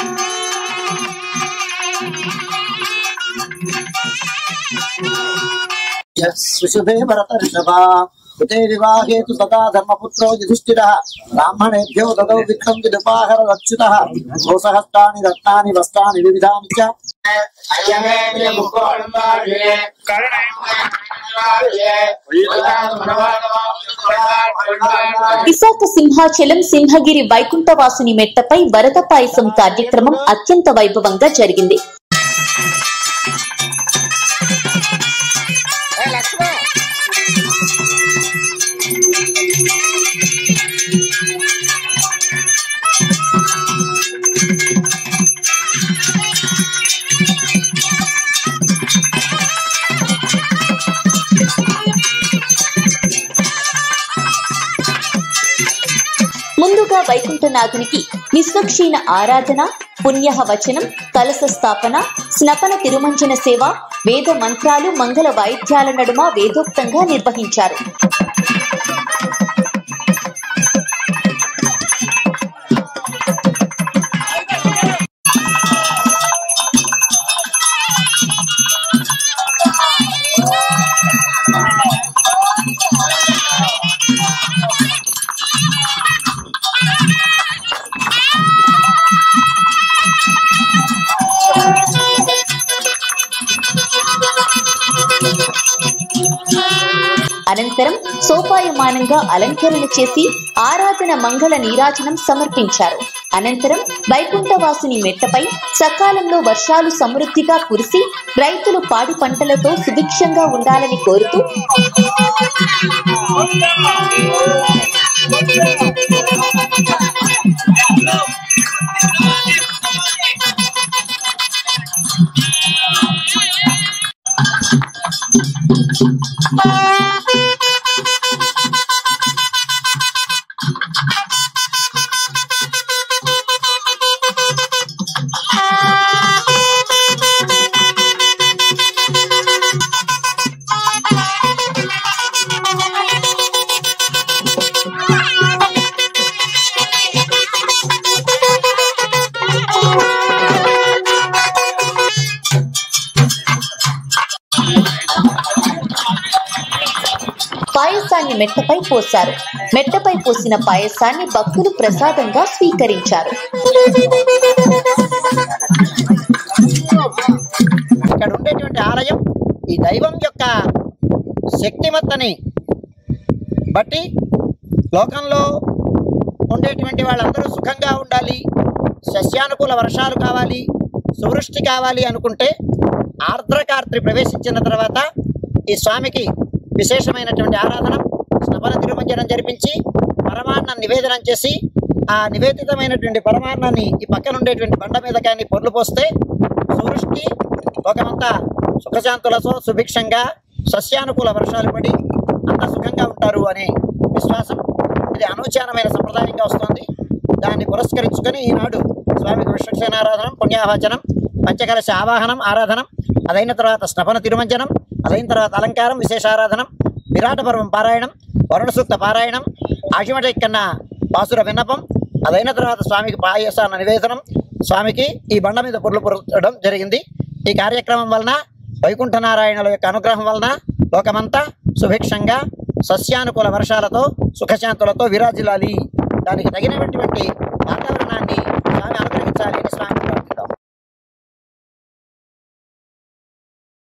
सुषुभे भरतर्षभा कृते विवाहे तु तथा धर्मपुत्रो युधिष्ठिरः ब्राह्मणेभ्यो ददौ विक्रम विदुपाहर रक्षितः गोसहस्तानि रत्नानि वस्त्राणि विविधानि च విశాఖ సింహాచలం సింహగిరి వైకుంఠవాసుని మెట్టపై వరద పాయసం కార్యక్రమం అత్యంత వైభవంగా జరిగింది ముందుగా వైకుంఠనాథునికి నిస్వక్షీణ ఆరాధన పుణ్యహ వచనం కలశ స్థాపన స్నపన తిరుమంజన సేవ వేద మంత్రాలు మంగళ వాయిద్యాల నడుమ వేదోక్తంగా నిర్వహించారు అనంతరం సోపాయమానంగా అలంకరణ చేసి ఆరాధన మంగళ నీరాజనం సమర్పించారు అనంతరం వైకుంఠవాసుని మెట్టపై సకాలంలో వర్షాలు సమృద్ధిగా కురిసి రైతులు పాడి పంటలతో సుభిక్షంగా ఉండాలని కోరుతూ పాయసాన్ని మెట్టపై పోశారు మెట్టపై పోసిన పాయసాన్ని భక్తులు ప్రసాదంగా స్వీకరించారు ఇక్కడ ఉండేటువంటి ఆలయం ఈ దైవం యొక్క శక్తిమత్తని బట్టి లోకంలో ఉండేటువంటి వాళ్ళందరూ సుఖంగా ఉండాలి సస్యానుకూల వర్షాలు కావాలి సువృష్టి కావాలి అనుకుంటే ఆర్ద్రకార్త్రి ప్రవేశించిన తర్వాత ఈ స్వామికి విశేషమైనటువంటి ఆరాధన స్నపన తిరుమంజనం జరిపించి పరమాన్నం నివేదనం చేసి ఆ నివేదితమైనటువంటి పరమాన్నాన్ని ఈ పక్కన ఉండేటువంటి బండ మీద కానీ పొర్లు పోస్తే సువృష్టి లోకమంతా సుఖశాంతులతో సుభిక్షంగా సస్యానుకూల వర్షాలు పడి అంతా సుఖంగా ఉంటారు అనే విశ్వాసం ఇది అనూచానమైన సంప్రదాయంగా వస్తుంది దాన్ని పురస్కరించుకొని ఈనాడు స్వామికి విశ్వక్సేనారాధనం పుణ్యావాచనం పంచకలశ ఆవాహనం ఆరాధనం అదైన తర్వాత స్నపన తిరుమంజనం అదైన తర్వాత అలంకారం విశేషారాధనం విరాట పర్వం పారాయణం వరుణ సూక్త పారాయణం ఆశిమట కన్నా బాసుర విన్నపం అదైన తర్వాత స్వామికి పాయసాన నివేదనం స్వామికి ఈ బండ మీద పొర్లు పొరచడం జరిగింది ఈ కార్యక్రమం వలన వైకుంఠ నారాయణుల యొక్క అనుగ్రహం వలన లోకమంతా సుభిక్షంగా సస్యానుకూల వర్షాలతో సుఖశాంతులతో విరాజిల్లాలి దానికి తగినటువంటి వాతావరణాన్ని